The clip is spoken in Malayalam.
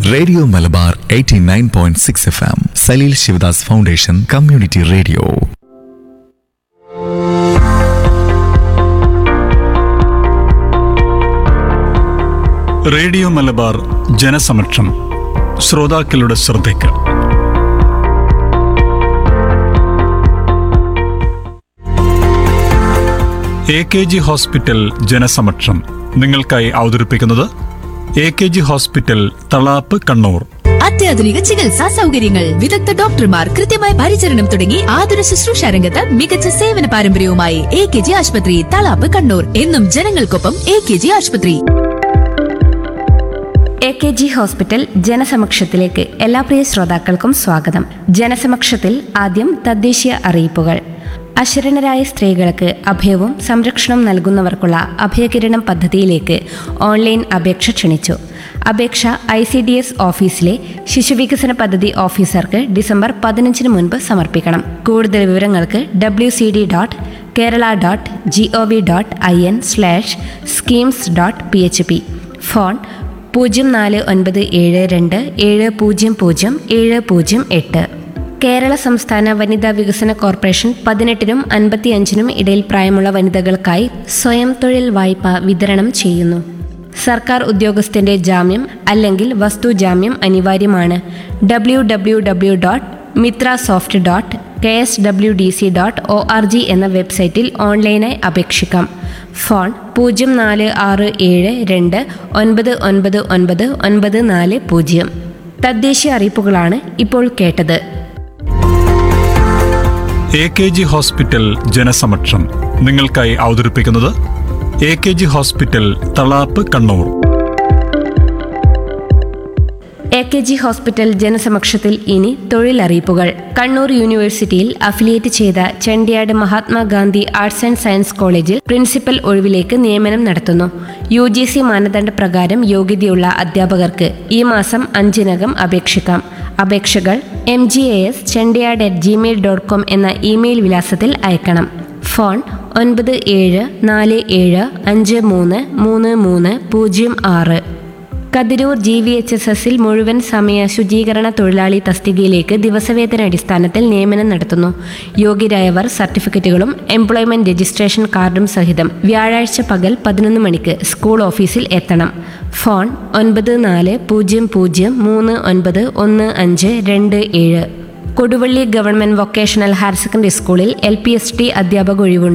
radio Malabar 89.6 F M Saleel Sivadas foundation community radio radio Malabar ജനസമക്ഷം ശ്രോതാക്കളുടെ ശ്രദ്ധയ്ക്ക് എ കെ ജി ഹോസ്പിറ്റൽ ജനസമക്ഷം നിങ്ങൾക്കായി അവതരിപ്പിക്കുന്നത് A K G hospital Thalap Kannur അത്യാധുനിക ചികിത്സാ സൗകര്യങ്ങൾ വിദഗ്ധ ഡോക്ടർമാർ കൃത്യമായ പരിചരണം തുടങ്ങി ആതുര ശുശ്രൂഷ രംഗത്ത് മികച്ച സേവന പാരമ്പര്യവുമായി എ കെ ജി ആശുപത്രി തളാപ്പ് കണ്ണൂർ എന്നും ജനങ്ങൾക്കൊപ്പം എ കെ ജി ആശുപത്രി എ കെ ജി ഹോസ്പിറ്റൽ ജനസമക്ഷത്തിലേക്ക് എല്ലാ പ്രിയ ശ്രോതാക്കൾക്കും സ്വാഗതം ജനസമക്ഷത്തിൽ ആദ്യം തദ്ദേശീയ അറിയിപ്പുകൾ അശരണരായ സ്ത്രീകൾക്ക് അഭയവും സംരക്ഷണവും നൽകുന്നവർക്കുള്ള അഭയകിരണം പദ്ധതിയിലേക്ക് ഓൺലൈൻ അപേക്ഷ ക്ഷണിച്ചു അപേക്ഷ ഐ സി ഡി എസ് ഓഫീസിലെ ശിശുവികസന പദ്ധതി ഓഫീസർക്ക് ഡിസംബർ പതിനഞ്ചിന് മുൻപ് സമർപ്പിക്കണം കൂടുതൽ വിവരങ്ങൾക്ക് W C D dot Kerala dot G O V dot I N slash schemes dot P H P phone പൂജ്യം നാല് ഒൻപത് ഏഴ് രണ്ട് ഏഴ് പൂജ്യം പൂജ്യം ഏഴ് പൂജ്യം എട്ട് കേരള സംസ്ഥാന വനിതാ വികസന കോർപ്പറേഷൻ പതിനെട്ടിനും അൻപത്തിയഞ്ചിനും ഇടയിൽ പ്രായമുള്ള വനിതകൾക്കായി സ്വയം തൊഴിൽ വായ്പ വിതരണം ചെയ്യുന്നു സർക്കാർ ഉദ്യോഗസ്ഥന്റെ ജാമ്യം അല്ലെങ്കിൽ വസ്തു ജാമ്യം അനിവാര്യമാണ് W W W dot Mitra soft dot K S W D C dot O R G എന്ന വെബ്സൈറ്റിൽ ഓൺലൈനായി അപേക്ഷിക്കാം ഫോൺ പൂജ്യം നാല് ആറ് ഏഴ് രണ്ട് ഒൻപത് ഒൻപത് ഒൻപത് ഒൻപത് നാല് പൂജ്യം തദ്ദേശീയ അറിയിപ്പുകളാണ് ഇപ്പോൾ കേട്ടത് എ കെ ജി ഹോസ്പിറ്റൽ ജനസമക്ഷം നിങ്ങൾക്കായി അവതരിപ്പിക്കുന്നത് A K G hospital Thalap Kannur A K G hospital ജനസമക്ഷത്തിൽ ഇനി തൊഴിലറിയിപ്പുകൾ കണ്ണൂർ യൂണിവേഴ്സിറ്റിയിൽ അഫിലിയേറ്റ് ചെയ്ത Chendayad Mahatma Gandhi arts and science കോളേജിൽ പ്രിൻസിപ്പൽ ഒഴിവിലേക്ക് നിയമനം നടത്തുന്നു യു ജി സി മാനദണ്ഡ പ്രകാരം യോഗ്യതയുള്ള അധ്യാപകർക്ക് ഈ മാസം അഞ്ചിനകം അപേക്ഷിക്കാം അപേക്ഷകൾ M G A S Chendiyad at gmail dot com എന്ന ഇമെയിൽ വിലാസത്തിൽ അയക്കണം ഫോൺ ഒൻപത് ഏഴ് നാല് ഏഴ് അഞ്ച് മൂന്ന് മൂന്ന് മൂന്ന് പൂജ്യം ആറ് Kathirur G V H S എസിൽ മുഴുവൻ സമയ ശുചീകരണ തൊഴിലാളി തസ്തികയിലേക്ക് ദിവസവേതന അടിസ്ഥാനത്തിൽ നിയമനം നടത്തുന്നു യോഗ്യരായവർ സർട്ടിഫിക്കറ്റുകളും എംപ്ലോയ്മെന്റ് രജിസ്ട്രേഷൻ കാർഡും സഹിതം വ്യാഴാഴ്ച പകൽ പതിനൊന്ന് മണിക്ക് സ്കൂൾ ഓഫീസിൽ എത്തണം ഫോൺ ഒൻപത് നാല് പൂജ്യം പൂജ്യം മൂന്ന് ഒൻപത് ഒന്ന് അഞ്ച് രണ്ട് ഏഴ് Koduvally government vocational higher secondary സ്കൂളിൽ എൽ പി എസ് ടി അധ്യാപക ഒഴിവുണ്ട്